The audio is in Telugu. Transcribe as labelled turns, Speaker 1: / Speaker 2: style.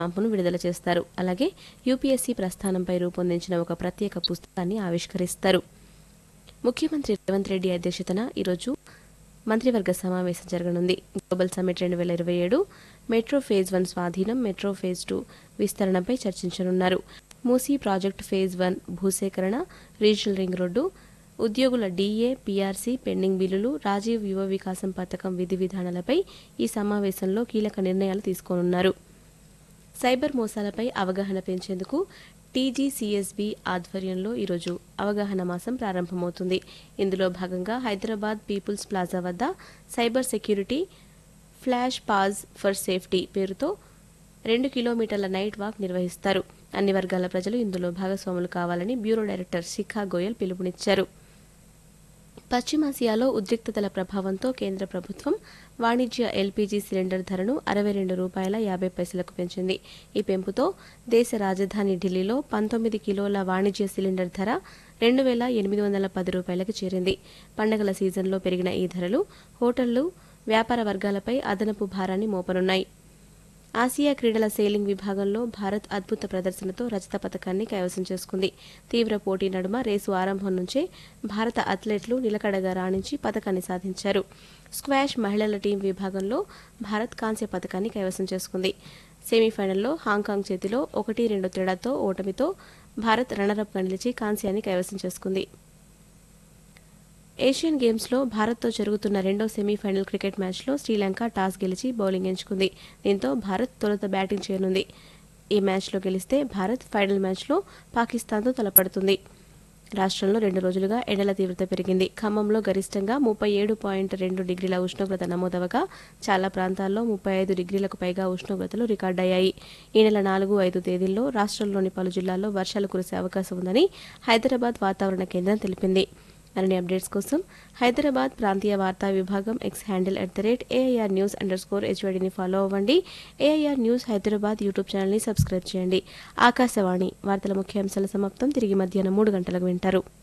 Speaker 1: స్టాంపును విడుదల చేస్తారు అలాగే యూపీఎస్సీ ప్రస్థానంపై రూపొందించిన ఒక ప్రత్యేక పుస్తకాన్ని ఆవిష్కరిస్తారు ముఖ్యమంత్రి రేవంత్ రెడ్డి అధ్యక్షతన ఈరోజు మంత్రివర్గ సమావేశం జరగనుంది గ్లోబల్ సమ్మిట్ రెండు వేల ఇరవై ఏడు మెట్రో ఫేజ్ వన్ స్వాధీనం మెట్రో ఫేజ్ టూ విస్తరణపై చర్చించనున్నారు మూసీ ప్రాజెక్టు ఫేజ్ వన్ భూసేకరణ రీజనల్ రింగ్ రోడ్డు ఉద్యోగుల డీఏ పీఆర్సీ పెండింగ్ బిల్లులు రాజీవ్ యువ వికాసం పథకం విధి విధానాలపై ఈ సమావేశంలో కీలక నిర్ణయాలు తీసుకోనున్నారు సైబర్ మోసాలపై అవగాహన పెంచేందుకు టీజీసీఎస్బీ ఆధ్వర్యంలో ఈరోజు అవగాహన మాసం ప్రారంభమవుతుంది ఇందులో భాగంగా హైదరాబాద్ పీపుల్స్ ప్లాజా వద్ద cyber security flash pause for safety పేరుతో రెండు కిలోమీటర్ల నైట్ వాక్ నిర్వహిస్తారు అన్ని వర్గాల ప్రజలు ఇందులో భాగస్వాములు కావాలని బ్యూరో డైరెక్టర్ శిఖా గోయల్ పిలుపునిచ్చారు పశ్చిమాసియాలో ఉద్రిక్తతల ప్రభావంతో కేంద్ర ప్రభుత్వం వాణిజ్య ఎల్పీజీ సిలిండర్ ధరను అరవై రెండు రూపాయల యాభై పైసలకు పెంచింది ఈ పెంపుతో దేశ రాజధాని ఢిల్లీలో పంతొమ్మిది కిలోల వాణిజ్య సిలిండర్ ధర రెండు వేల ఎనిమిది వందల పది రూపాయలకు చేరింది పండగల సీజన్లో పెరిగిన ఈ ధరలు హోటళ్లు వ్యాపార వర్గాలపై అదనపు భారాన్ని మోపనున్నాయి ఆసియా క్రీడల సెయిలింగ్ విభాగంలో భారత్ అద్భుత ప్రదర్శనతో రజత పథకాన్ని కైవసం చేసుకుంది తీవ్ర పోటీ నడుమ రేసు ఆరంభం నుంచే భారత అథ్లెట్లు నిలకడగా రాణించి పథకాన్ని సాధించారు స్క్వాష్ మహిళల టీం విభాగంలో భారత్ కాంస్య పథకాన్ని కైవసం చేసుకుంది సెమీఫైనల్లో హాంకాంగ్ చేతిలో ఒకటి రెండు తేడాతో ఓటమితో భారత్ రన్నరప్గా నిలిచి కాంస్యాన్ని కైవసం చేసుకుంది ఏషియన్ గేమ్స్లో భారత్తో జరుగుతున్న రెండో సెమీఫైనల్ క్రికెట్ మ్యాచ్లో శ్రీలంక టాస్ గెలిచి బౌలింగ్ ఎంచుకుంది దీంతో భారత్ తొలుత బ్యాటింగ్ చేయనుంది ఈ మ్యాచ్లో గెలిస్తే భారత్ ఫైనల్ మ్యాచ్లో పాకిస్తాన్తో తలపడుతుంది రాష్ట్రంలో రెండు రోజులుగా ఎండల తీవ్రత పెరిగింది ఖమ్మంలో గరిష్టంగా ముప్పై ఏడు పాయింట్ రెండు డిగ్రీల ఉష్ణోగ్రత నమోదవగా చాలా ప్రాంతాల్లో ముప్పై ఐదు డిగ్రీలకు పైగా ఉష్ణోగ్రతలు రికార్డయ్యాయి ఈ నెల నాలుగు ఐదు తేదీల్లో రాష్ట్రంలోని పలు జిల్లాల్లో వర్షాలు కురిసే అవకాశం ఉందని హైదరాబాద్ వాతావరణ కేంద్రం తెలిపింది మరిన్ని అప్డేట్స్ కోసం హైదరాబాద్ ప్రాంతీయ వార్తా విభాగం X handle at the rate AIR news underscore హెచ్వైడిని ఫాలో అవ్వండి ఏఐఆర్ న్యూస్ హైదరాబాద్ యూట్యూబ్ ఛానల్ని సబ్స్క్రైబ్ చేయండి ఆకాశవాణి వార్తల ముఖ్యాంశాల సమాప్తం తిరిగి మధ్యాహ్నం మూడు గంటలకు వింటారు